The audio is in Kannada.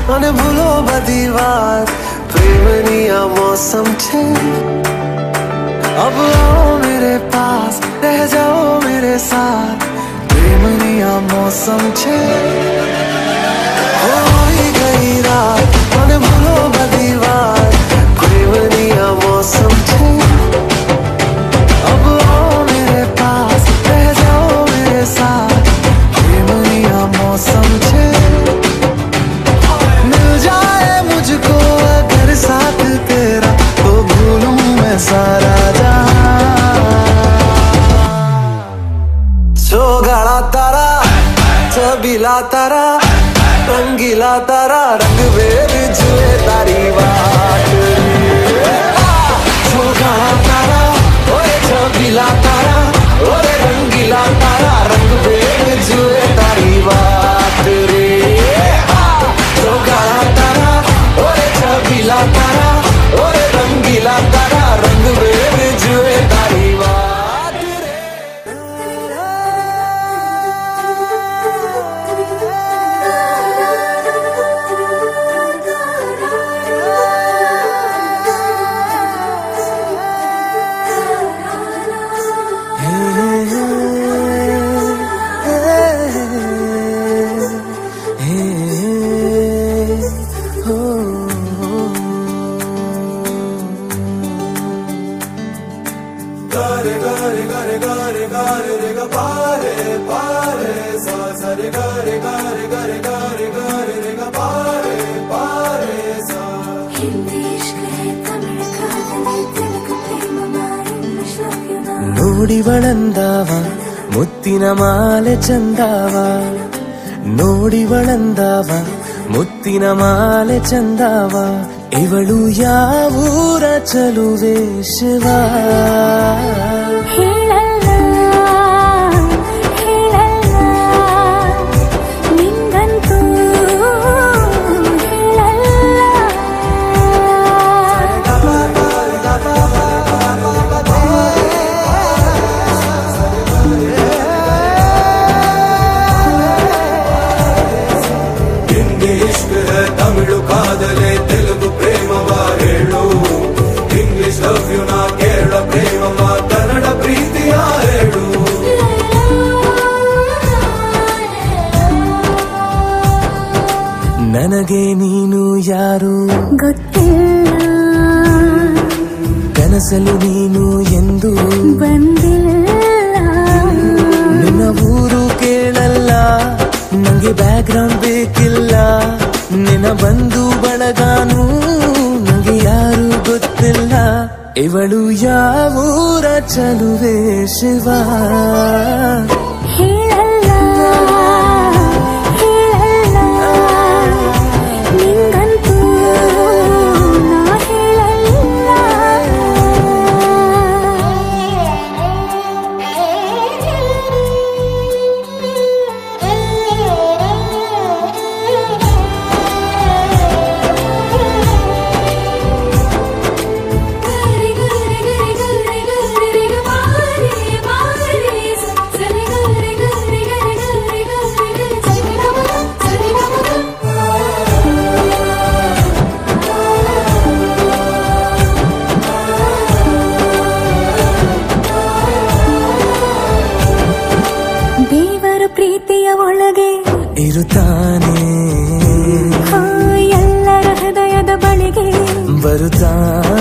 અને ભૂલો બધી વાત પ્રેમની આ મોસમ છે अब आओ मेरे पास रह जाओ मेरे साथ प्रेमनी आ मौसम छे होई गई रात મને ભૂલો બધી વાત પ્રેમની આ મौसम છે अब आओ मेरे पास रह जाओ मेरे साथ प्रेमनी आ मौसम छे मिल जाए मुझको अगर साथ तेरा तो भूलूं मैं सारा जहां ચોગાળા તારા છબીલા તારા રંગીલા તારા રંગ વેર જુએ તારી વાત ચોગાળા તારા ઓરે છબીલા તારા ઓરે રંગીલા તારા રંગ વેર જુએ તારી વાત રે ચોગાળા તારા ઓરે છબીલા તારા ઓરે રંગીલા તારા રંગ વેર જુએ તારી વાત રે ಹಿಂದಿ ಇಷ್ಕ ಹೈ ತಮಿಳ್ ಕಾದಲಿ ತೆಲುಗು ಪ್ರೇಮ ಇಂಗ್ಲಿಷ್ ಲವ್ ಯು ನಾ ನೋಡಿವಳಂದಾವ ಮುತ್ತಿನ ಮಾಲೆ ಚಂದಾವ ನೋಡಿವಳಂದಾವ ಮುತ್ತಿನ ಮಾಲೆ ಚಂದಾವ ಇವಳು ಯಾವೂರ ಚಲುವೆ ಶಿವ ಹೇಳಲ್ಲ ಹೇಳಲ್ಲ ನಿಂಗಂತೂ ಹೇಳಲ್ಲ ಹಿಂದಿ ಇಷ್ಕ ಹೈ ತಮಿಳು ಕಾದಲೆ ತೆಲುಗು ಪ್ರೇಮವ ಹೇಳು ಇಂಗ್ಲಿಷ್ ಲವ್ ಯು ನಾ ಕೇರಳ ಪ್ರೇಮವ ಕನ್ನಡ ಪ್ರೀತಿಯ ಹೇಳು ನನಗೆ ನೀನು ಯಾರು ಗೊತ್ತಿಲ್ಲ ಕನಸಲು ನೀನು ಎಂದು ಬಂದಿಲ್ಲ ನಿನ್ನ ಊರು ಕೇಳಲ್ಲ ನಂಗೆ ಬ್ಯಾಕ್ ಗ್ರೌಂಡ್ ಬೇಕಿಲ್ಲ ನಿನ್ನ ಬಂಧು ಬಳಗಾನು ನಂಗೆ ಯಾರು ಗೊತ್ತಿಲ್ಲ ಇವಳು ಯಾವೂರ ಚಲುವೆ ಶಿವ ಹೇಳಲ್ಲ ಹೇಳಲ್ಲ ನಿಂಗಂತೂ ನಾ ದೇವರ ಪ್ರೀತಿಯ ಒಳಗೆ ಇರುತ್ತಾನೆ ಆ, ಎಲ್ಲರ ಹೃದಯದ ಬಳಿಗೆ ಬರುತ್ತಾನೆ